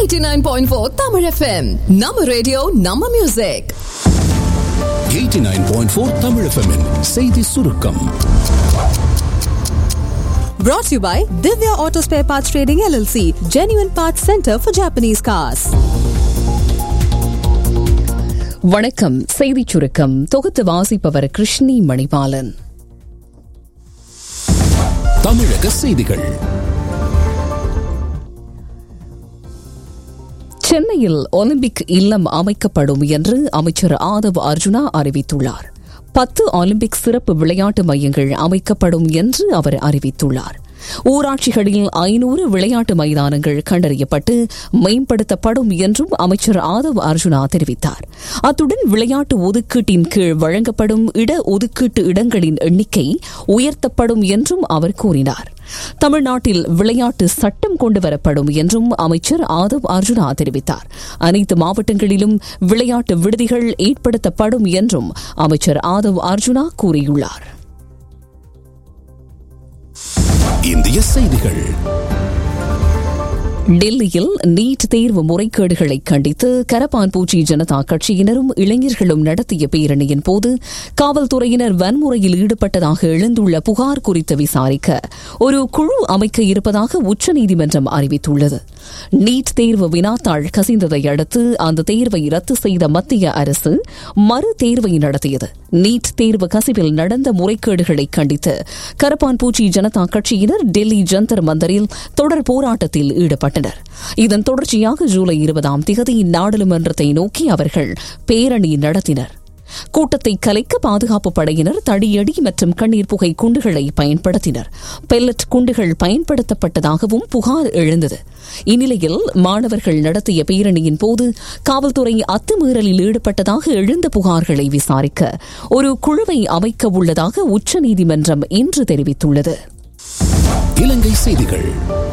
89.4 Tamil FM நம்ம radio நம்ம music 89.4 Tamil FM -இன் செய்தி சுருக்கம் Brought to you by Divya Auto Spare Parts Trading LLC, Genuine Parts Center for Japanese Cars. வணக்கம் செய்திச் சுருக்கம் தொகுத்து வாசிப்பவர் கிருஷ்ணி மணிபாலன் தமிழக செய்திகள் சென்னையில் ஒலிம்பிக் இல்லம் அமைக்கப்படும் என்று அமைச்சர் ஆதவ் அர்ஜுனா அறிவித்துள்ளார் பத்து ஒலிம்பிக் சிறப்பு விளையாட்டு மையங்கள் அமைக்கப்படும் என்று அவர் அறிவித்துள்ளார் ஊராட்சிகளில் ஐநூறு விளையாட்டு மைதானங்கள் கண்டறியப்பட்டு மேம்படுத்தப்படும் என்றும் அமைச்சர் ஆதவ் அர்ஜுனா தெரிவித்தார் அத்துடன் விளையாட்டு ஒதுக்கீட்டின் கீழ் வழங்கப்படும் இட ஒதுக்கீட்டு இடங்களின் எண்ணிக்கை உயர்த்தப்படும் என்றும் அவர் கூறினார் தமிழ்நாட்டில் விளையாட்டு சட்டம் கொண்டுவரப்படும் என்றும் அமைச்சர் ஆதவ் அர்ஜுனா தெரிவித்தார் அனைத்து மாவட்டங்களிலும் விளையாட்டு விடுதிகள் ஏற்படுத்தப்படும் என்றும் அமைச்சர் ஆதவ் அர்ஜுனா கூறியுள்ளார் இந்திய செய்திகள் டெல்லியில் நீட் தேர்வு முறைகேடுகளை கண்டித்து கரப்பான்பூச்சி ஜனதா கட்சியினரும் இளைஞர்களும் நடத்திய பேரணியின் போது காவல்துறையினர் வன்முறையில் ஈடுபட்டதாக எழுந்துள்ள புகார் குறித்து விசாரிக்க ஒரு குழு அமைக்க இருப்பதாக உச்சநீதிமன்றம் அறிவித்துள்ளது நீட் தேர்வு வினாத்தாள் கசிந்ததை அடுத்து அந்த தேர்வை ரத்து செய்த மத்திய அரசு மறு தேர்வை நடத்தியது நீட் தேர்வு கசிவில் நடந்த முறைகேடுகளை கண்டித்து கரப்பான்பூச்சி ஜனதா கட்சியினர் டெல்லி ஜந்தர் மந்தரில் தொடர் போராட்டத்தில் ஈடுபட்டனர் இதன் தொடர்ச்சியாக ஜூலை இருபதாம் திகதி நாடாளுமன்றத்தை நோக்கி அவர்கள் பேரணி நடத்தினர் கூட்டத்தை கலைக்க பாதுகாப்பு படையினர் தடியடி மற்றும் கண்ணீர் புகை குண்டுகளை பயன்படுத்தினர் பெல்லட் குண்டுகள் பயன்படுத்தப்பட்டதாகவும் புகார் எழுந்தது இந்நிலையில் மாணவர்கள் நடத்திய பேரணியின் போது காவல்துறை அத்துமீறலில் ஈடுபட்டதாக எழுந்த புகார்களை விசாரிக்க ஒரு குழுவை அமைக்க உள்ளதாக உச்சநீதிமன்றம் இன்று தெரிவித்துள்ளது இலங்கை செய்திகள்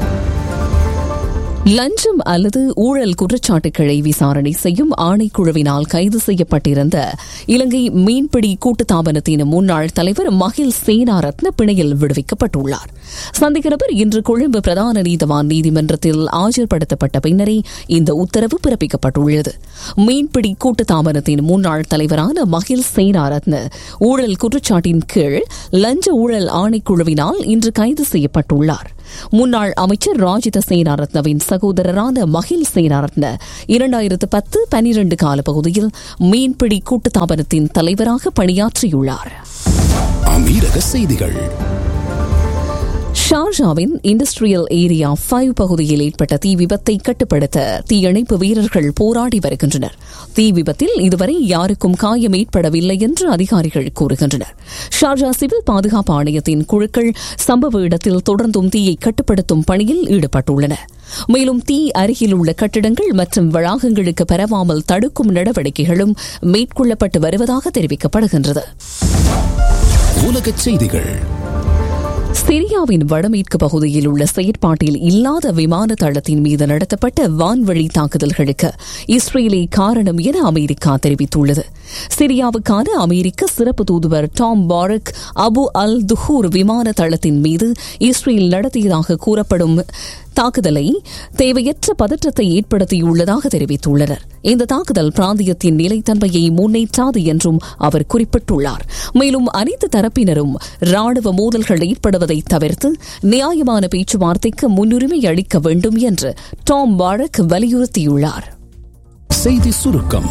லஞ்சம் அல்லது ஊழல் குற்றச்சாட்டுகளை விசாரணை செய்யும் ஆணைக்குழுவினால் கைது செய்யப்பட்டிருந்த இலங்கை மீன்பிடி கூட்டுத்தாபனத்தின் முன்னாள் தலைவர் மகில் சேனாரத்ன பிணையில் விடுவிக்கப்பட்டுள்ளார் சந்தேக நபர் இன்று கொழும்பு பிரதான நீதவான் நீதிமன்றத்தில் ஆஜர்படுத்தப்பட்ட பின்னரே இந்த உத்தரவு பிறப்பிக்கப்பட்டுள்ளது மீன்பிடி கூட்டுத்தாபனத்தின் முன்னாள் தலைவரான மகில் சேனாரத்ன ஊழல் குற்றச்சாட்டின் கீழ் லஞ்ச ஊழல் ஆணைக்குழுவினால் இன்று கைது செய்யப்பட்டுள்ளார் முன்னாள் அமைச்சர் ராஜித சேனாரத்னவின் சகோதரரான மகில் சேனாரத்ன இரண்டாயிரத்து பத்து பனிரண்டு கால பகுதியில் மீன்பிடி கூட்டுத்தாபனத்தின் தலைவராக பணியாற்றியுள்ளார் அமீரக செய்திகள் ஷார்ஜாவின் இண்டஸ்ட்ரியல் ஏரியா ஃபைவ் பகுதியில் ஏற்பட்ட தீ விபத்தை கட்டுப்படுத்த தீயணைப்பு வீரர்கள் போராடி வருகின்றனர் தீ விபத்தில் இதுவரை யாருக்கும் காயம் ஏற்படவில்லை என்று அதிகாரிகள் கூறுகின்றனர் ஷார்ஜா சிவில் பாதுகாப்பு ஆணையத்தின் குழுக்கள் சம்பவ இடத்தில் தொடர்ந்தும் தீயை கட்டுப்படுத்தும் பணியில் ஈடுபட்டுள்ளன மேலும் தீ அருகில் உள்ள கட்டிடங்கள் மற்றும் வளாகங்களுக்கு பரவாமல் தடுக்கும் நடவடிக்கைகளும் மேற்கொள்ளப்பட்டு வருவதாக தெரிவிக்கப்படுகின்றது உலகச் செய்திகள் சிரியாவின் வடமேற்கு பகுதியில் உள்ள செயற்பாட்டில் இல்லாத விமான தளத்தின் மீது நடத்தப்பட்ட வான்வழி தாக்குதல்களுக்கு இஸ்ரேலே காரணம் என அமெரிக்கா தெரிவித்துள்ளது சிரியாவுக்கான அமெரிக்க சிறப்பு தூதுவர் Tom Barrack Abu Al Duhur விமான தளத்தின் மீது இஸ்ரேல் நடத்தியதாக கூறப்படும் தாக்குதலை தேவையற்ற பதற்றத்தை ஏற்படுத்தியுள்ளதாக தெரிவித்துள்ளனர் இந்த தாக்குதல் பிராந்தியத்தின் நிலைத்தன்மையை முன்னேற்றாது என்றும் அவர் குறிப்பிட்டுள்ளார் மேலும் அனைத்து தரப்பினரும் ராணுவ மோதல்கள் ஏற்படுவதை தவிர்த்து நியாயமான பேச்சுவார்த்தைக்கு முன்னுரிமை அளிக்க வேண்டும் என்று டாம் பாரக் வலியுறுத்தியுள்ளார் செய்தி சுருக்கம்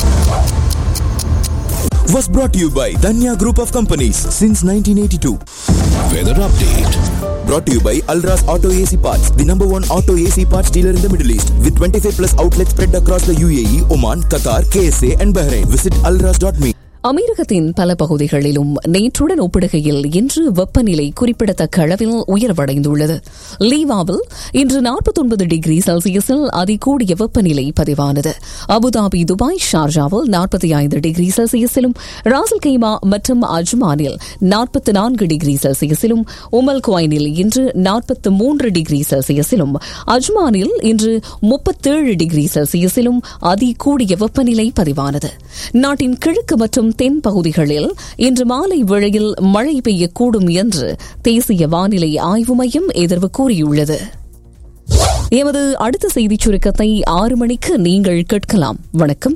was brought to you by Danya Group of Companies since 1982. Weather update Brought to you by Alras Auto AC Parts, the number one auto AC parts dealer in the Middle East, with 25 plus outlets spread across the UAE, Oman, Qatar, KSA, and Bahrain. Visit alras.me. அமெரிக்கத்தின் பல பகுதிகளிலும் நேற்றுடன் ஒப்பிடுகையில் இன்று வெப்பநிலை குறிப்பிடத்தக்க அளவில் உயர்வடைந்துள்ளது லீவாவில் இன்று நாற்பத்தொன்பது டிகிரி செல்சியஸில் அதிகூடிய வெப்பநிலை பதிவானது அபுதாபி துபாய் ஷார்ஜாவில் நாற்பத்தி ஐந்து டிகிரி செல்சியஸிலும் ராசல் கைமா மற்றும் அஜ்மானில் நாற்பத்தி நான்கு டிகிரி செல்சியஸிலும் உமல் குவைனில் இன்று நாற்பத்தி மூன்று டிகிரி செல்சியஸிலும் அஜ்மானில் இன்று முப்பத்தேழு டிகிரி செல்சியஸிலும் அதிகூடிய வெப்பநிலை பதிவானது நாட்டின் கிழக்கு மற்றும் தென் பகுதிகளில் இன்று மாலை வேளையில் மழை பெய்யக்கூடும் என்று தேசிய வானிலை ஆய்வு மையம் எதிர்வு கூறியுள்ளது எமது அடுத்த செய்திச் சுருக்கத்தை ஆறு மணிக்கு நீங்கள் கேட்கலாம் வணக்கம்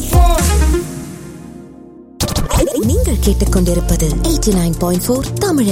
நீங்கள் கேட்டுக்கொண்டிருப்பது 89.4 தமிழ்